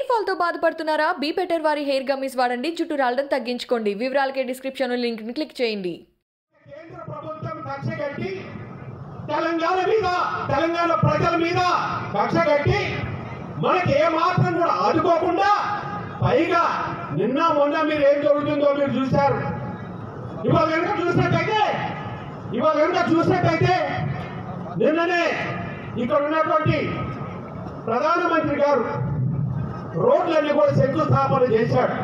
hair fall తో బాధపడుతున్నారా be better వారి హెయిర్ గమ్మీస్ వాడండి జుట్టు రాలడం తగ్గించుకోండి వివరాలకే డిస్క్రిప్షన్ లింక్ ని క్లిక్ చేయండి కేంద్ర ప్రభుత్వం కక్ష కట్టి తెలంగాణ మీద తెలంగాణ ప్రజల మీద కక్ష కట్టి మనకి ఏ మాత్రం కూడా ఆదుకోకుండా పైగా నిన్న మొన్న మీరు ఏం జరుగుతుందో మీరు చూశారు ఇవాళ కనుక చూసినట్టయితే ఇవాళ కనుక చూసినట్టయితే నిన్ననే ఇక్కడ ఉన్నటువంటి ప్రధానమంత్రి గారు రోడ్లన్నీ కూడా శంకుస్థాపన చేశాడు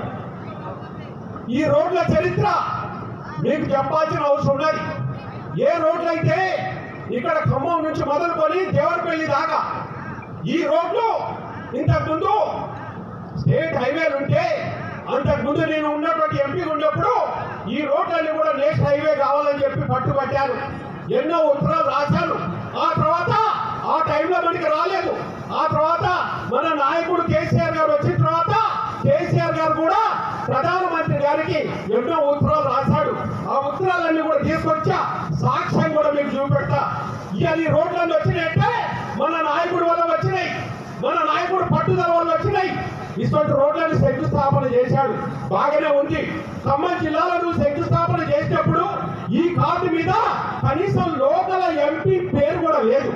ఈ రోడ్ల చరిత్ర మీకు చెప్పాల్సిన అవసరం ఉన్నది ఏ రోడ్లు అయితే ఇక్కడ ఖమ్మం నుంచి మొదలుకొని దేవరపల్లి దాకా ఈ రోడ్లు ఇంతకుముందు స్టేట్ హైవేలు ఉంటే అంతకుముందు నేను ఉన్నటువంటి ఎంపీ ఉన్నప్పుడు ఈ రోడ్లన్నీ కూడా నేషనల్ హైవే కావాలని చెప్పి పట్టుబట్టారు ఎన్నో ఉత్తరాలు రాశాను ఆ తర్వాత ఆ టైంలో మనకి రాలేదు ఆ తర్వాత మన నాయకుడు కేసీఆర్ గారు వచ్చిన తర్వాత కేసీఆర్ గారు కూడా ప్రధానమంత్రి గారికి ఎన్నో ఉత్తరాలు రాశాడు ఆ ఉత్తరాలన్నీ కూడా తీసుకొచ్చా సాక్ష్యం కూడా మీకు చూపెడతా ఇవాళ ఈ రోడ్లన్నీ వచ్చినాయంటే మన నాయకుడి వల్ల వచ్చినాయి మన నాయకుడు పట్టుదల వల్ల వచ్చినాయి ఇటువంటి రోడ్లను శంకుస్థాపన చేశాడు బాగానే ఉంది ఖమ్మం జిల్లాలో నువ్వు శంకుస్థాపన చేసినప్పుడు ఈ కార్డు మీద కనీసం లోకల్ ఎంపీ పేరు కూడా లేదు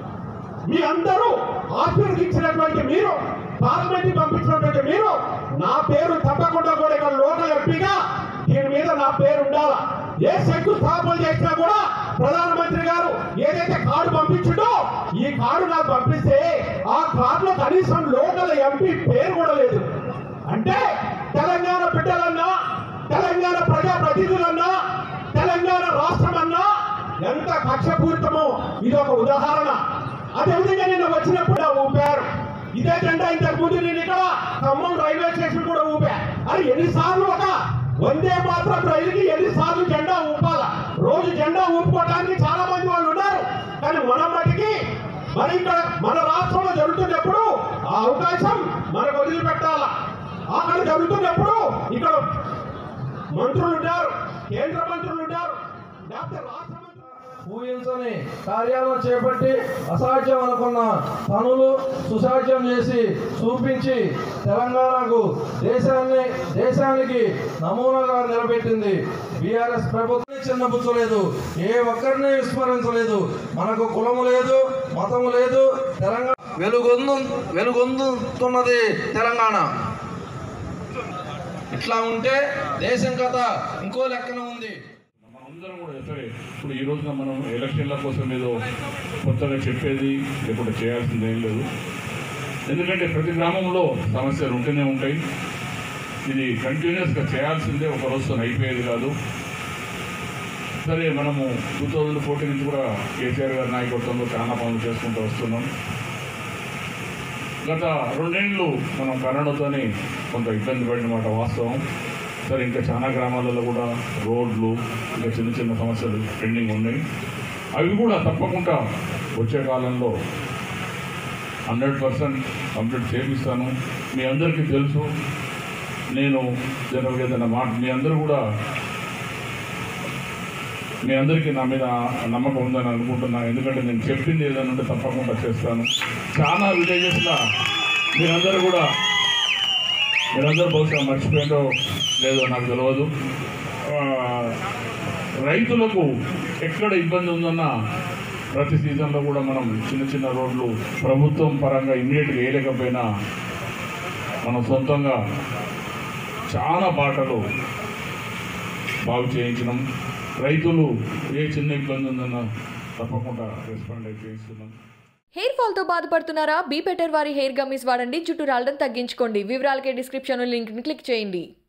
మీ అందరూ ఆశీర్వదించినటువంటి మీరు పార్లమెంట్ పంపించినటువంటి మీరు నా పేరు తప్పకుండా కూడా ఇక్కడ లోకల్ ఎంపీగా దీని మీద నా పేరు ఉండాలా ఏ శంకుస్థాపన చేసినా కూడా ప్రధానమంత్రి గారు ఏదైతే కార్డు పంపించిండో ఈ కార్డు నాకు పంపిస్తే ఆ కార్డులో కనీసం లోకల్ ఎంపీ పేరు కూడా లేదు అంటే తెలంగాణ బిడ్డలన్నా తెలంగాణ ప్రజా ప్రతినిధులన్నా తెలంగాణ రాష్ట్రం అన్నా ఎంత కక్షపూరితమో ఇది ఒక ఉదాహరణ అదేవిధంగా నిన్న వచ్చినప్పుడు ఊపారు ఇదే జెండా ఇంతకు ముందు నేను ఇక్కడ ఖమ్మం రైల్వే స్టేషన్ కూడా ఊపా అది ఎన్నిసార్లు ఒక వందే మాత్రం రైలుకి ఎన్నిసార్లు జెండా ఊపాల రోజు జెండా ఊపుకోవడానికి చాలా మంది వాళ్ళు ఉన్నారు కానీ మన మటుకి మరి ఇక్కడ మన రాష్ట్రంలో జరుగుతున్నప్పుడు ఆ అవకాశం మనకు వదిలిపెట్టాల అక్కడ జరుగుతున్నప్పుడు ఇక్కడ మంత్రులు ఉన్నారు కేంద్ర మంత్రులు ఉన్నారు డాక్టర్ రాష్ట్ర మంత్రులు ఊహించని కార్యాలను చేపట్టి అసాధ్యం అనుకున్న పనులు సుసాధ్యం చేసి చూపించి తెలంగాణకు దేశాన్ని దేశానికి నమూనాగా నిలబెట్టింది బీఆర్ఎస్ ప్రభుత్వం చిన్నపుచ్చలేదు ఏ ఒక్కరిని విస్మరించలేదు మనకు కులము లేదు మతము లేదు తెలంగాణ వెలుగొందు వెలుగొందుతున్నది తెలంగాణ ఇట్లా ఉంటే దేశం కథ ఇంకో లెక్కన ఉంది అందరం కూడా సరే ఇప్పుడు ఈ రోజున మనం ఎలక్షన్ల కోసం ఏదో కొత్తగా చెప్పేది లేకుంటే చేయాల్సింది ఏం లేదు ఎందుకంటే ప్రతి గ్రామంలో సమస్యలు ఉంటూనే ఉంటాయి ఇది కంటిన్యూస్గా చేయాల్సిందే ఒక రోజుతో అయిపోయేది కాదు సరే మనము టూ థౌజండ్ ఫోర్టీన్ నుంచి కూడా కేసీఆర్ గారి నాయకత్వంలో చాలా పనులు చేసుకుంటూ వస్తున్నాం గత రెండేళ్ళు మనం కరోనాతోని కొంత ఇబ్బంది పడిన మాట వాస్తవం సరే ఇంకా చాలా గ్రామాలలో కూడా రోడ్లు ఇంకా చిన్న చిన్న సమస్యలు పెండింగ్ ఉన్నాయి అవి కూడా తప్పకుండా వచ్చే కాలంలో హండ్రెడ్ పర్సెంట్ కంప్లీట్ చేపిస్తాను మీ అందరికీ తెలుసు నేను జనరల్గా ఏదైనా మాట మీ అందరూ కూడా మీ అందరికీ నా మీద నమ్మకం ఉందని అనుకుంటున్నాను ఎందుకంటే నేను చెప్పింది ఏదైనా ఉంటే తప్పకుండా చేస్తాను చాలా విలేజెస్లో మీరందరూ కూడా మీరందరూ బహుశా మర్చిపోయిందో లేదో నాకు తెలియదు ఆ, రైతులకు ఎక్కడ ఇబ్బంది ఉందన్న ప్రతి సీజన్లో కూడా మనం చిన్న చిన్న రోడ్లు ప్రభుత్వం పరంగా ఇమ్మీడియట్గా వేయలేకపోయినా మనం సొంతంగా చాలా బాటలు బాగు చేయించినాం రైతులు ఏ చిన్న ఇబ్బంది ఉందన్న తప్పకుండా రెస్పాండ్ అయితే చేయిస్తున్నాం హెయిర్ ఫాల్ తో బాధపడుతున్నారా బీ బెటర్ వారి హెయిర్ గమ్మీస్ వాడండి జుట్టు రాలడం తగ్గించుకోండి వివరాలకే డిస్క్రిప్షన్ లింక్ ని క్లిక్ చేయండి